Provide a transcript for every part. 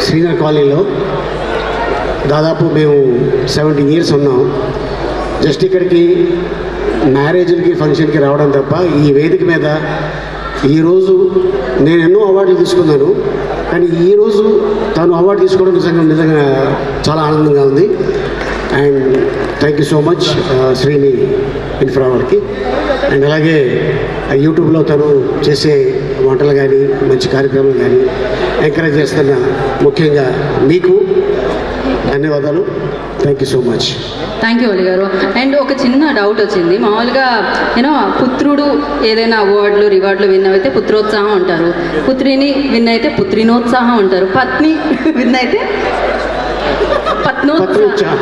శ్రీనగర్ కాలనీలో దాదాపు మేము సెవెంటీన్ ఇయర్స్ ఉన్నాం జస్ట్ ఇక్కడికి మ్యారేజ్కి ఫంక్షన్కి రావడం తప్ప ఈ వేదిక మీద ఈరోజు నేను ఎన్నో అవార్డులు తీసుకున్నాను కానీ ఈరోజు తను అవార్డు తీసుకోవడం నిజంగా నిజంగా చాలా ఆనందంగా ఉంది and thank you so much Srini Infra వారికి అండ్ అలాగే యూట్యూబ్లో తను చేసే వంటలు కానీ మంచి కార్యక్రమాలు కానీ ఎంకరేజ్ చేస్తున్న ముఖ్యంగా మీకు ధన్యవాదాలు thank you so much thank you Ali garu and ఒక చిన్న డౌట్ వచ్చింది మామూలుగా యూనో పుత్రుడు ఏదైనా అవార్డులు రివార్డులు విన్ అయితే పుత్రోత్సాహం అంటారు పుత్రిని విన్ అయితే పుత్రినోత్సాహం అంటారు పత్ని విన్ అయితే పత్నోత్సాహం పత్రోత్సాహం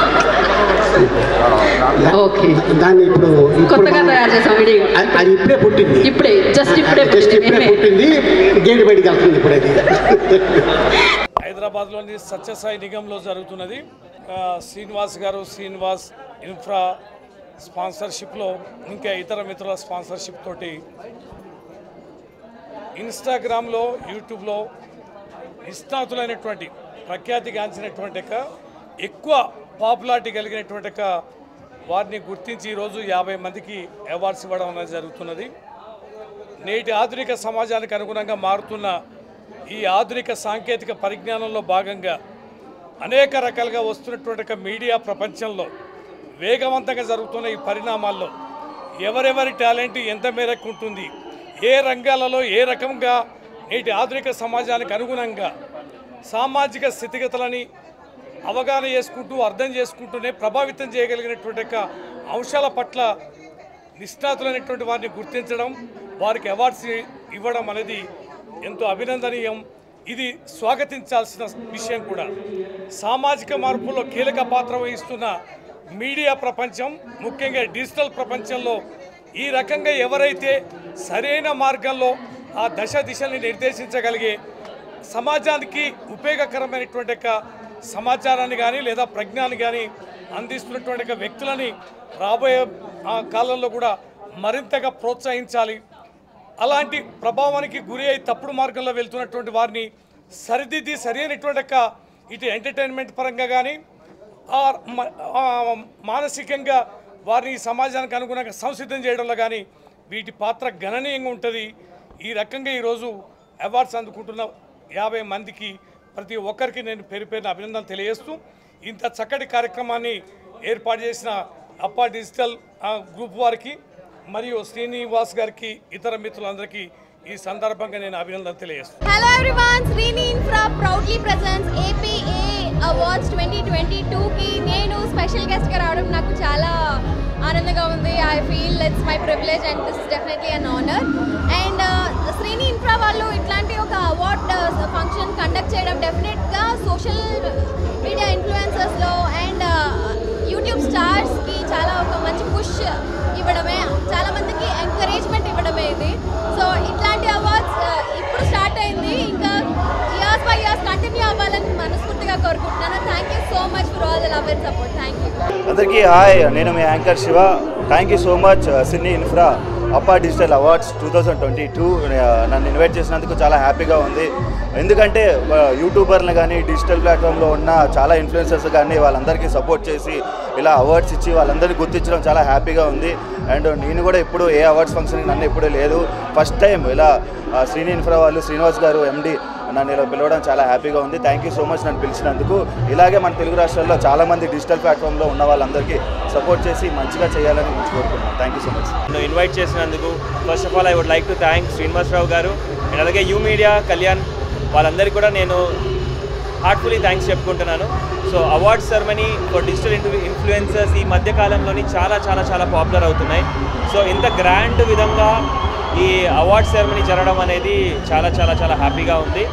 ఓకే దాన్ని ఇప్పుడు ఇప్పుడు కొత్తగా మనం- తయారు చేసాం ఇది అది- అది ఇప్పుడే పుట్టింది ఇప్పుడే జస్ట్ ఇప్పుడే జస్ట్ ఇప్పుడే పుట్టింది. పుట్టింది గేట్ బయటికి వెళ్తుంది ఇప్పుడు అది హైదరాబాద్లోని సత్యసాయి నిగంలో జరుగుతున్నది ఆ, శ్రీనివాస్ గారు శ్రీనివాస్ ఇన్ఫ్రా స్పాన్సర్షిప్లో ఇంకా ఇతర మిత్రుల స్పాన్సర్షిప్ తోటి ఇన్స్టాగ్రామ్లో యూట్యూబ్లో నిష్ణాతులైనటువంటి ప్రఖ్యాతిగాంచినటువంటి యొక్క ఎక్కువ పాపులారిటీ కలిగినటువంటి యొక్క వారిని గుర్తించి ఈరోజు యాభై మందికి అవార్డ్స్ ఇవ్వడం అనేది జరుగుతున్నది నేటి ఆధునిక సమాజానికి అనుగుణంగా మారుతున్న ఈ ఆధునిక సాంకేతిక పరిజ్ఞానంలో భాగంగా అనేక రకాలుగా వస్తున్నటువంటి ఒక మీడియా ప్రపంచంలో వేగవంతంగా జరుగుతున్న ఈ పరిణామాల్లో ఎవరెవరి టాలెంట్ ఎంత మేరకు ఉంటుంది ఏ రంగాలలో ఏ రకంగా నేటి ఆధునిక సమాజానికి అనుగుణంగా సామాజిక స్థితిగతులని అవగాహన చేసుకుంటూ అర్థం చేసుకుంటూనే ప్రభావితం చేయగలిగినటువంటి యొక్క అంశాల పట్ల నిష్ణాతులైనటువంటి వారిని గుర్తించడం వారికి అవార్డ్స్ ఇవ్వడం అనేది ఎంతో అభినందనీయం ఇది స్వాగతించాల్సిన విషయం కూడా సామాజిక మార్పులో కీలక పాత్ర వహిస్తున్న మీడియా ప్రపంచం ముఖ్యంగా డిజిటల్ ప్రపంచంలో ఈ రకంగా ఎవరైతే సరైన మార్గంలో ఆ దశ దిశల్ని నిర్దేశించగలిగే సమాజానికి ఉపయోగకరమైనటువంటి యొక్క సమాచారాన్ని కానీ లేదా ప్రజ్ఞాన్ని కానీ అందిస్తున్నటువంటి యొక్క వ్యక్తులని రాబోయే ఆ కాలంలో కూడా మరింతగా ప్రోత్సహించాలి అలాంటి ప్రభావానికి గురి అయి తప్పుడు మార్గంలో వెళ్తున్నటువంటి వారిని సరిదిద్ది సరైనటువంటి యొక్క ఇటు ఎంటర్టైన్మెంట్ పరంగా కానీ ఆ మ- ఆ మానసికంగా వారిని సమాజానికి అనుగుణంగా సంసిద్ధం చేయడంలో కానీ వీటి పాత్ర గణనీయంగా ఉంటుంది ఈ రకంగా ఈరోజు అవార్డ్స్ అందుకుంటున్న యాభై మందికి ప్రతి ఒక్కరికి నేను పేరు పేరున అభినందనలు తెలియజేస్తూ ఇంత చక్కటి కార్యక్రమాన్ని ఏర్పాటు చేసిన అప్పా డిజిటల్ ఆ, గ్రూప్ వారికి మరియు శ్రీనివాస్ గారికి ఇతర మిత్రులందరికీ ఈ సందర్భంగా నేను అభినందనలు తెలియజేస్తున్నాను Hello everyone, Srini Infra proudly presents APA Awards 2022 కి నేను స్పెషల్ గెస్ట్ గా రావడం నాకు చాలా ఆనందంగా ఉంది I feel it's my privilege and this is definitely an honour and Srini Infra వాళ్ళు ఇట్లాంటి ఒక అవార్డ్ ఫంక్షన్ కండక్ట్ చేయడం డెఫినెట్గా సోషల్ మీడియా ఇన్ఫ్లుయెన్సర్స్లో అండ్ యూట్యూబ్ స్టార్స్కి చాలా ఒక మంచి పుష్ ఇవ్వడమే చాలా మందికి ఎంకరేజ్మెంట్ ఇవ్వడమే ఇది సో ఇట్లాంటి అవార్డ్స్ ఇప్పుడు స్టార్ట్ అయింది ఇంకా ఇయర్స్ బై ఇయర్స్ కంటిన్యూ అవ్వాలని మనస్ఫూర్తిగా కోరుకుంటున్నాను thank you so much for all the love and support thank you అందరికీ హాయ్ నేను మీ anchor Shiva thank you so much Srini Infra అప్పా digital awards two thousand twenty two నన్ను ఇన్వైట్ చేసినందుకు చాలా హ్యాపీగా ఉంది ఎందుకంటే ఆ, యూట్యూబర్లు కానీ డిజిటల్ ప్లాట్ఫామ్లో ఉన్న చాలా ఇన్ఫ్లుయెన్సర్స్ కానీ వాళ్ళందరికీ సపోర్ట్ చేసి ఇలా అవార్డ్స్ ఇచ్చి వాళ్ళందరినీ గుర్తించడం చాలా హ్యాపీగా ఉంది అండ్ నేను కూడా ఇప్పుడు ఏ అవార్డ్స్ ఫంక్షన్కి నన్ను ఎప్పుడూ లేదు ఫస్ట్ టైం ఇలా ఆ, శ్రీని ఇన్ఫ్రా వాళ్ళు శ్రీనివాస్ గారు ఎండి నన్ను ఇలా పిలవడం చాలా హ్యాపీగా ఉంది థ్యాంక్ యూ సో మచ్ నన్ను పిలిచినందుకు ఇలాగే మన తెలుగు రాష్ట్రాల్లో చాలామంది డిజిటల్ ప్లాట్ఫామ్లో ఉన్న వాళ్ళందరికీ సపోర్ట్ చేసి మంచిగా చేయాలని నేను కోరుకుంటున్నాను థ్యాంక్ యూ సో మచ్ నన్ను ఇన్వైట్ చేసినందుకు first of all I would like to thank Srinivasa Rao garu and అలాగే యూ మీడియా కళ్యాణ్ వాళ్ళందరికీ కూడా నేను హార్ట్ఫుల్లీ థ్యాంక్స్ చెప్పుకుంటున్నాను so award ceremony for digital influencers ఈ మధ్య కాలంలోని చాలా చాలా చాలా పాపులర్ అవుతున్నాయి సో ఇంత గ్రాండ్ విధంగా ఈ అవార్డ్ సెరమనీ జరగడం అనేది చాలా చాలా చాలా హ్యాపీగా ఉంది